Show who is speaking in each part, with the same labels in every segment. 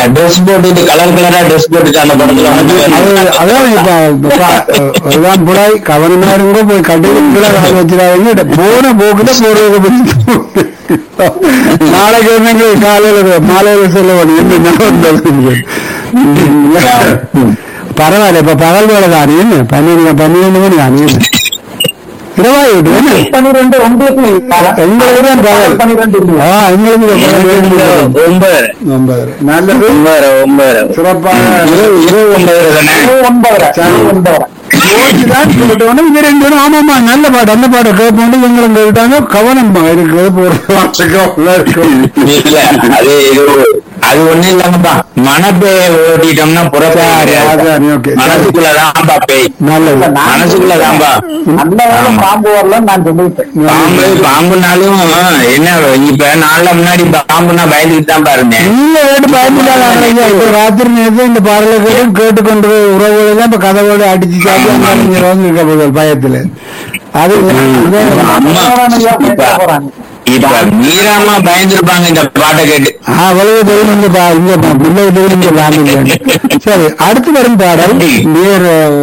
Speaker 1: Dress போட்டுட்டு colour கலரா dress போட்டுட்டு அந்த படத்துல
Speaker 2: அது
Speaker 1: வந்து
Speaker 2: அதான் இப்ப இப்ப எல்லாம் புடாய் கவனமா இருங்க போய் கட்டில கால வச்சிடாதீங்க போன போக்குல போறது நாளைக்கு என்னங்க காலையில மாலையில சொல்ல வேணும் என்ன ஞாபகம் பரவாயில்ல இப்ப பகல் வேலை தானே என்ன பன்னிரண்டு பன்னிரண்டு மணி தானே என்ன இரவாயிட்டு என்ன
Speaker 3: பன்னிரெண்டு உங்களுக்கு
Speaker 2: எங்களுக்கு தான் பகல்
Speaker 3: பன்னிரெண்டு
Speaker 2: ஆ எங்களுக்கு பகல்
Speaker 1: ஒன்பது
Speaker 2: ஒன்பது நல்லது
Speaker 1: ஒன்பது ஒன்பது
Speaker 2: சிறப்பாக
Speaker 1: இரவு இரவு ஒன்பது தானே
Speaker 3: ஒன்பதரை ஒன்பதரை
Speaker 2: யோசிச்சுதான் கேட்டோன்னே இங்க ரெண்டு பேரும் ஆமாமா நல்ல பாட்டு அந்த பாட்டை கேட்போம் இவங்களும் கேட்டாங்க கவனமா இருக்கு போறது இருக்கும்
Speaker 1: இல்ல அது இது அது ஒண்ணு இல்லாமப்பா மனப்பேய ஓட்டிட்டோம்னா புறப்பாரு
Speaker 2: சரி, okay.
Speaker 1: மனசுக்குள்ளதான்பா பேய்
Speaker 2: நல்லது
Speaker 1: மனசுக்குள்ளதான்பா
Speaker 3: நல்ல வேலை பாம்பு வரலன்னு நான் சொல்லிட்டேன்
Speaker 1: பாம்பு பாம்புனாலும் என்ன இப்ப நாள்ல முன்னாடி பாம்புனா பயந்துட்டு தான் பாருங்க
Speaker 2: நீங்க கேட்டு பயந்துட்டாங்க இப்ப ராத்திரி நேரத்தில் இந்த பாடலை கேட்டு கேட்டுக்கொண்டு உறவுகள் எல்லாம் இப்ப கதவோட அடிச்சு சாப்பி அங்க இங்க வந்து இருக்க போகுது பயத்துல அது
Speaker 1: அம்மா இப்ப
Speaker 3: போறாங்க
Speaker 1: இப்ப மீராமா பயந்துருப்பாங்க இந்த பாட்டை கேட்டு
Speaker 2: அவ்வளவு தெரியும் இந்த பா- இந்த பா- பிள்ளை தெரியும் இந்த பாடல் சரி அடுத்து வரும் பாடல் நேர்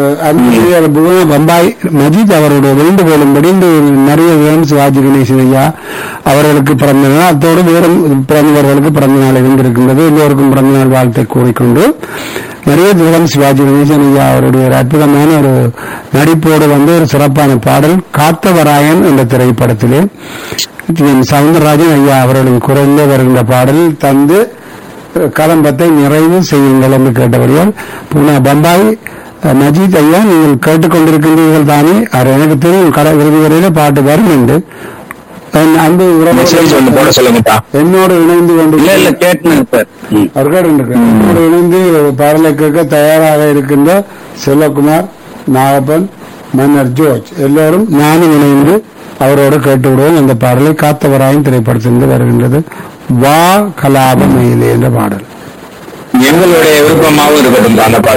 Speaker 2: நேர் புவன பம்பாய் மஜித் அவருடைய வேண்டுகோளும்படி இந்த நிறைய விதம் சிவாஜி கணேசன் ஐயா அவர்களுக்கு பிறந்த நாள் அத்தோடு வேறும் பிறந்தவர்களுக்கு பிறந்த நாள் இருந்திருக்கின்றது எல்லோருக்கும் பிறந்த நாள் வாழ்த்தை கூறிக்கொண்டு நிறைய தூரம் சிவாஜி கணேசன் ஐயா அவருடைய ஒரு அற்புதமான ஒரு நடிப்போடு வந்து ஒரு சிறப்பான பாடல் காத்தவராயன் என்ற திரைப்படத்திலே எம் சவுந்தரராஜன் ஐயா அவர்களின் குரலில் வருகின்ற பாடல் தந்து அஹ், கலம்பத்தை நிறைவு செய்யுங்கள் என்று கேட்டபடியால் பூனா பம்பாய் அஹ், மஜீத் ஐயா நீங்கள் கேட்டுக்கொண்டிருக்கின்றீர்கள் தானே அவர் எனக்கு தெரியும் கடை இறுதி வரையில பாட்டு வரும் என்று என் அன்பு
Speaker 1: சரி சொல்லு போட
Speaker 2: உறவு
Speaker 1: சொல்லுங்கப்பா
Speaker 2: என்னோடு இணைந்து கொண்டு
Speaker 1: இல்ல இல்ல கேட்டுனேன் சார் ம்.
Speaker 2: அவர் கேட்டு என்னோடு இணைந்து பாடலை கேட்க தயாராக இருக்கின்ற செல்வகுமார் நாகப்பன் மன்னர் ஜோர்ஜ் எல்லோரும் நானும் இணைந்து அவரோடு கேட்டு விடுவோம் அந்த பாடலை காத்தவராயன் திரைப்படத்திலிருந்து வருகின்றது வா கலாப மயிலே என்ற பாடல்
Speaker 1: எங்களுடைய விருப்பமாவும் இருக்கட்டும் அந்த பாட்டு